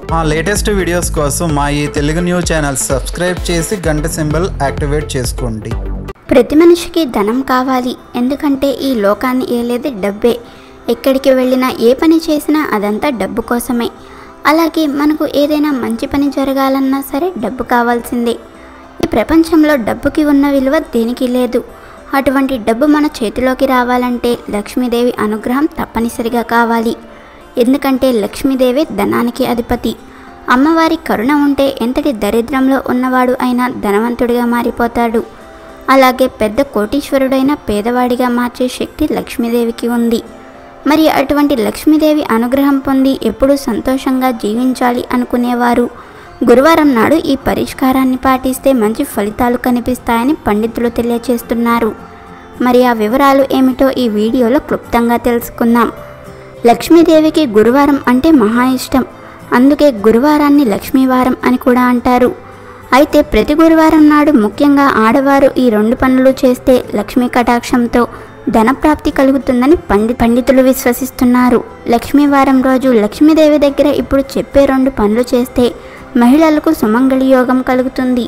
మా latest videos కోసం మా ఈ తెలుగు న్యూస్ ఛానల్ సబ్స్క్రైబ్ చేసి గంట సింబల్ యాక్టివేట్ చేసుకోండి ప్రతి మనిషికి ధనం కావాలి ఎందుకంటే ఈ లోకాన్ని ఏలేది డబ్బే ఎక్కడికి వెళ్ళినా ఏ పని చేసినా అదంతా డబ్బు కోసమే అలాగే మనకు ఏదైనా మంచి పని జరగాలన్నా సరే డబ్బు కావాల్సిందే ఈ ప్రపంచంలో డబ్బుకి ఉన్న విలువ దేనికి లేదు అటువంటి డబ్బు మన చేతిలోకి రావాలంటే లక్ష్మీదేవి అనుగ్రహం తప్పనిసరిగా కావాలి ఎందుకంటే లక్ష్మీదేవి ధనానికి అధిపతి అమ్మవారి కరుణ ఉంటే ఎంతటి దరిద్రంలో ఉన్నవాడు అయినా ధనవంతుడిగా మారిపోతాడు అలాగే పెద్ద కోటీశ్వరుడైన పేదవాడిగా మార్చే శక్తి లక్ష్మీదేవికి ఉంది మరి అటువంటి లక్ష్మీదేవి అనుగ్రహం పొంది ఎప్పుడూ సంతోషంగా జీవించాలి అనుకునేవారు గురువారం నాడు ఈ పరిష్కారాన్ని పాటిస్తే మంచి ఫలితాలు కనిపిస్తాయని పండితులు తెలియచేస్తున్నారు మరి ఆ వివరాలు ఏమిటో ఈ వీడియోలో క్లుప్తంగా తెలుసుకుందాం లక్ష్మీదేవికి గురువారం అంటే మహా ఇష్టం అందుకే గురువారాన్ని లక్ష్మీవారం అని కూడా అంటారు అయితే ప్రతి గురువారం నాడు ముఖ్యంగా ఆడవారు ఈ రెండు పనులు చేస్తే లక్ష్మీ కటాక్షంతో ధనప్రాప్తి కలుగుతుందని పండి పండితులు విశ్వసిస్తున్నారు లక్ష్మీవారం రోజు లక్ష్మీదేవి దగ్గర ఇప్పుడు చెప్పే రెండు పనులు చేస్తే మహిళలకు సుమంగళి యోగం కలుగుతుంది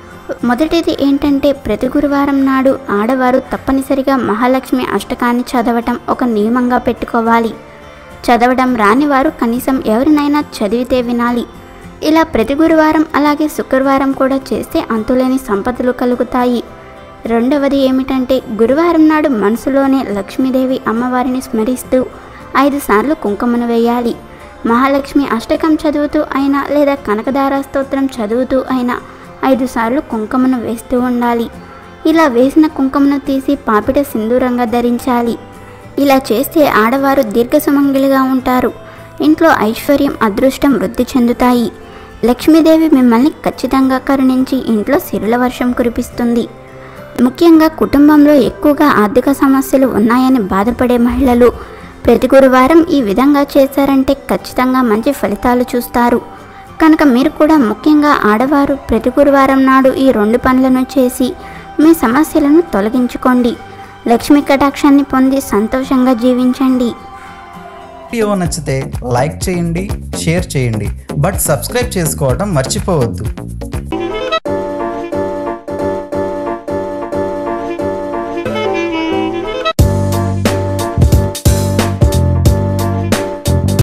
మొదటిది ఏంటంటే ప్రతి గురువారం నాడు ఆడవారు తప్పనిసరిగా మహాలక్ష్మి అష్టకాన్ని చదవటం ఒక నియమంగా పెట్టుకోవాలి చదవడం రాని వారు కనీసం ఎవరినైనా చదివితే వినాలి ఇలా ప్రతి గురువారం అలాగే శుక్రవారం కూడా చేస్తే అంతులేని సంపదలు కలుగుతాయి రెండవది ఏమిటంటే గురువారం నాడు మనసులోనే లక్ష్మీదేవి అమ్మవారిని స్మరిస్తూ ఐదు సార్లు కుంకుమను వేయాలి మహాలక్ష్మి అష్టకం చదువుతూ అయినా లేదా కనకదార స్తోత్రం చదువుతూ అయినా ఐదు సార్లు కుంకుమను వేస్తూ ఉండాలి ఇలా వేసిన కుంకుమను తీసి పాపిట సింధూరంగా ధరించాలి ఇలా చేస్తే ఆడవారు దీర్ఘసుమంగిలిగా ఉంటారు ఇంట్లో ఐశ్వర్యం అదృష్టం వృద్ధి చెందుతాయి లక్ష్మీదేవి మిమ్మల్ని ఖచ్చితంగా కరుణించి ఇంట్లో సిరుల వర్షం కురిపిస్తుంది ముఖ్యంగా కుటుంబంలో ఎక్కువగా ఆర్థిక సమస్యలు ఉన్నాయని బాధపడే మహిళలు ప్రతి గురువారం ఈ విధంగా చేశారంటే ఖచ్చితంగా మంచి ఫలితాలు చూస్తారు కనుక మీరు కూడా ముఖ్యంగా ఆడవారు ప్రతి గురువారం నాడు ఈ రెండు పనులను చేసి మీ సమస్యలను తొలగించుకోండి లక్ష్మీ కటాక్షాన్ని పొంది సంతోషంగా జీవించండి వీడియో నచ్చితే లైక్ చేయండి షేర్ చేయండి బట్ సబ్స్క్రైబ్ చేసుకోవడం మర్చిపోవద్దు